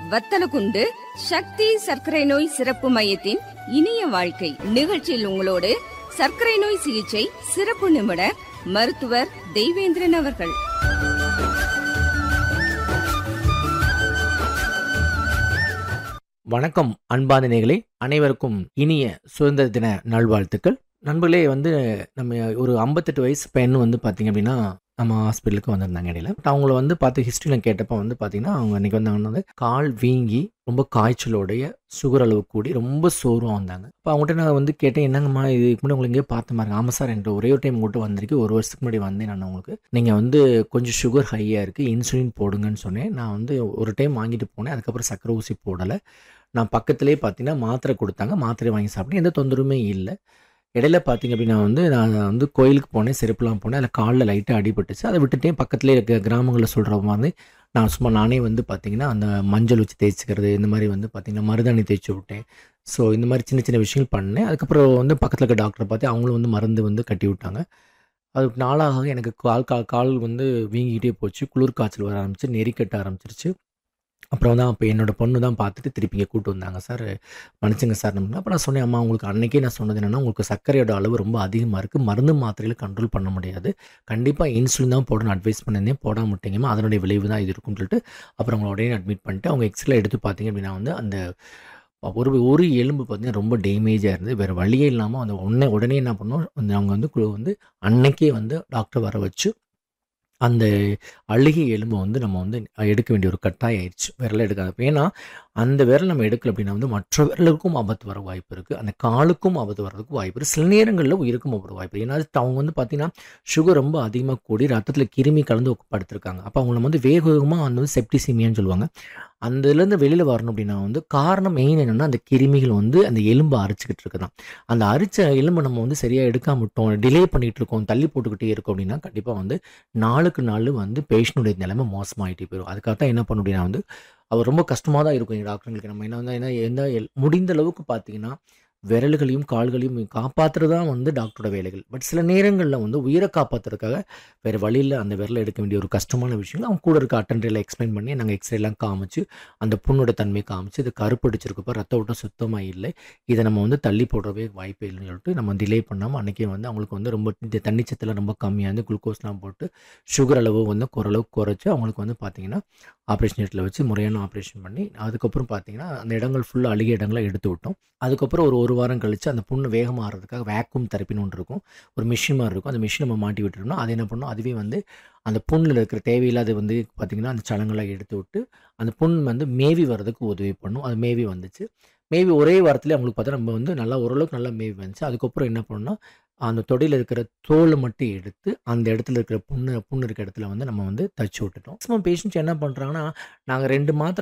வத்தலகுண்டு சக்தி சர்க்கரை நோய் சிறப்பு மையத்தின் இனிய வாழ்க்கை நிகழ்ச்சியில் உங்களோடு சர்க்கரை நோய் சிகிச்சை சிறப்பு நிபுணர் மருத்துவர் தெய்வேந்திரன் அவர்கள் வணக்கம் அன்பான நேயர்களே அனைவருக்கும் இனிய சுதந்திர தின நல்வாழ்த்துக்கள் நண்பர்களே வந்து நம்ம ஒரு ஐம்பத்தெட்டு வயசு பெண் வந்து பார்த்தீங்க அப்படின்னா நம்ம ஹாஸ்பிட்டலுக்கு வந்திருந்தாங்க இடையில அவங்கள வந்து பார்த்து ஹிஸ்ட்ரியில் கேட்டப்போ வந்து பார்த்தீங்கன்னா அவங்க அன்றைக்கி வந்தாங்கன்னா வந்து கால் வீங்கி ரொம்ப காய்ச்சலோடைய சுகர் அளவு கூடி ரொம்ப சோர்வாக வந்தாங்க அப்போ அவங்ககிட்ட நான் வந்து கேட்டேன் என்னங்கம்மா இதுக்கு முன்னாடி உங்களுக்கு எங்கேயோ பார்த்த மாதிரி ஆமாம் சார் என்ற ஒரே ஒரு டைம் உங்கள்கிட்ட வந்திருக்கு ஒரு வருஷத்துக்கு முன்னாடி வந்தேன் நான் உங்களுக்கு நீங்கள் வந்து கொஞ்சம் சுகர் ஹையாக இருக்குது இன்சுலின் போடுங்கன்னு சொன்னேன் நான் வந்து ஒரு டைம் வாங்கிட்டு போனேன் அதுக்கப்புறம் சக்கரை ஊசி போடலை நான் பக்கத்துலேயே பார்த்தீங்கன்னா மாத்திரை கொடுத்தாங்க மாத்திரை வாங்கி சாப்பிட்டேன் எந்த தொந்தரவுமே இல்லை இடையில பார்த்தீங்க அப்படின்னா வந்து நான் வந்து கோயிலுக்கு போனேன் செருப்புலாம் போனேன் அதில் காலில் லைட்டாக அடிபட்டுச்சு அதை விட்டுட்டே பக்கத்துலேயே இருக்க கிராமங்களில் சொல்கிற மாதிரி நான் சும்மா நானே வந்து பார்த்தீங்கன்னா அந்த மஞ்சள் வச்சு தேய்ச்சிக்கிறது இந்த மாதிரி வந்து பார்த்தீங்கன்னா மருதாணி தேய்ச்சி விட்டேன் ஸோ இந்த மாதிரி சின்ன சின்ன விஷயங்கள் பண்ணேன் அதுக்கப்புறம் வந்து பக்கத்தில் இருக்க டாக்டரை பார்த்து அவங்களும் வந்து மருந்து வந்து கட்டி விட்டாங்க அதுக்கு நாளாக எனக்கு கால் கால் கால் வந்து வீங்கிக்கிட்டே போச்சு குளிர் காய்ச்சல் வர ஆரம்பிச்சு நெறிக்கட்ட ஆரம்பிச்சிருச்சு அப்புறம் தான் அப்போ என்னோட பொண்ணு தான் பார்த்துட்டு திருப்பி இங்கே கூட்டு வந்தாங்க சார் மன்னிச்சுங்க சார் நம்ம அப்போ நான் சொன்னேன் அம்மா உங்களுக்கு அன்னைக்கே நான் சொன்னது என்னென்னா உங்களுக்கு சர்க்கரையோட அளவு ரொம்ப அதிகமாக இருக்குது மருந்து மாத்திரையில் கண்ட்ரோல் பண்ண முடியாது கண்டிப்பாக இன்சுலின் தான் போடணும்னு அட்வைஸ் பண்ணியிருந்தேன் போட மாட்டேங்கம்மா அதனுடைய விளைவு தான் இது இருக்கும்னு சொல்லிட்டு அப்புறம் அவங்கள உடனே அட்மிட் பண்ணிட்டு அவங்க எக்ஸ்ரே எடுத்து பார்த்தீங்க அப்படின்னா வந்து அந்த ஒரு ஒரு எலும்பு பார்த்தீங்கன்னா ரொம்ப டேமேஜாக இருந்தது வேறு வழியே இல்லாமல் அந்த உடனே உடனே என்ன பண்ணோம் அந்த அவங்க வந்து கு- வந்து அன்னைக்கே வந்து டாக்டர் வர வச்சு அந்த அழுகிய எலும்பை வந்து நம்ம வந்து எடுக்க வேண்டிய ஒரு கட்டாயம் ஆயிடுச்சு விரலை எடுக்காது ஏன்னா அந்த விரல் நம்ம எடுக்கல அப்படின்னா வந்து மற்ற விரலுக்கும் ஆபத்து வர வாய்ப்பு இருக்குது அந்த காலுக்கும் ஆபத்து வர்றதுக்கு வாய்ப்பு இருக்குது சில நேரங்களில் உயிருக்கும் ஆபத்து வாய்ப்பு இருக்கு. ஏன்னா அது அவங்க வந்து பார்த்தீங்கன்னா சுகர் ரொம்ப அதிகமாக கூடி ரத்தத்தில் கிருமி கலந்து படுத்திருக்காங்க அப்போ அவங்கள வந்து வேக வேகமாக அந்த வந்து செப்டிசிமியான்னு சொல்லுவாங்க அந்த இதுலேருந்து வெளியில் வரணும் அப்படின்னா வந்து காரணம் மெயின் என்னென்னா அந்த கிருமிகள் வந்து அந்த எலும்பை அரைச்சிக்கிட்டு இருக்குதான் அந்த அரிச்ச எலும்பை நம்ம வந்து சரியாக எடுக்காம விட்டோம் டிலே பண்ணிகிட்டு இருக்கோம் தள்ளி போட்டுக்கிட்டே இருக்கோம் அப்படின்னா கண்டிப்பாக வந்து நாளுக்கு நாள் வந்து பேஷண்ட்டுடைய நிலைமை மோசமாயிட்டே போயிடும் அதுக்காக தான் என்ன பண்ணணும் அப்படின்னா வந்து அவர் ரொம்ப கஷ்டமாக தான் இருக்கும் எங்கள் டாக்டர்களுக்கு நம்ம என்ன வந்து என்ன எந்த எல்- முடிந்த அளவுக்கு பார்த்தீங்கன்னா விரல்களையும் கால்களையும் காப்பாற்றுறது தான் வந்து டாக்டரோட வேலைகள் பட் சில நேரங்களில் வந்து உயிரை காப்பாற்றுறதுக்காக வேறு வழியில் அந்த விரலை எடுக்க வேண்டிய ஒரு கஷ்டமான விஷயம் அவங்க கூட இருக்க அட்டன்டரில் எக்ஸ்பிளைன் பண்ணி நாங்கள் எக்ஸ்ரேலாம் காமிச்சு அந்த புண்ணோட தன்மை காமிச்சு இது கருப்படிச்சிருக்கப்போ ரத்த ஓட்டம் சுத்தமாக இல்லை இதை நம்ம வந்து தள்ளி போடுறவே வாய்ப்பே இல்லைன்னு சொல்லிட்டு நம்ம டிலே பண்ணாமல் அன்றைக்கே வந்து அவங்களுக்கு வந்து ரொம்ப இந்த தண்ணிச்சத்தில் ரொம்ப கம்மியாக இருந்து குளுக்கோஸ்லாம் போட்டு சுகர் அளவு வந்து ஓரளவுக்கு குறைச்சி அவங்களுக்கு வந்து பார்த்தீங்கன்னா ஆப்ரேஷன் தேட்டரில் வச்சு முறையான ஆப்ரேஷன் பண்ணி அதுக்கப்புறம் பார்த்தீங்கன்னா அந்த இடங்கள் ஃபுல்லாக அழுகிய இடங்களை எடுத்து விட்டோம் அதுக்கப்புறம் ஒரு ஒரு வாரம் கழிச்சு அந்த புண்ணு வேகமாக ஆகிறதுக்காக வேக்யூம் தெரப்பின்னு ஒன்று இருக்கும் ஒரு மிஷின் மாதிரி இருக்கும் அந்த மிஷின் நம்ம மாட்டி விட்டுட்டோம்னா அது என்ன பண்ணோம் அதுவே வந்து அந்த புண்ணில் இருக்கிற தேவையில்லாத வந்து பார்த்திங்கன்னா அந்த சலங்களை எடுத்து விட்டு அந்த புண் வந்து மேவி வர்றதுக்கு உதவி பண்ணும் அது மேவி வந்துச்சு மேவி ஒரே வாரத்திலே அவங்களுக்கு பார்த்தா நம்ம வந்து நல்லா ஓரளவுக்கு நல்லா மேவி வந்துச்சு அதுக்கப்புறம் என்ன பண்ணோம்னா அந்த தொடையில் இருக்கிற தோலை மட்டும் எடுத்து அந்த இடத்துல இருக்கிற புண்ணு புண்ணு இருக்கிற இடத்துல வந்து நம்ம வந்து தச்சு விட்டுட்டோம் மேக்ஸிமம் பேஷண்ட்ஸ் என்ன பண்ணுறாங்கன்னா நாங்கள் ரெண்டு மாத்திரை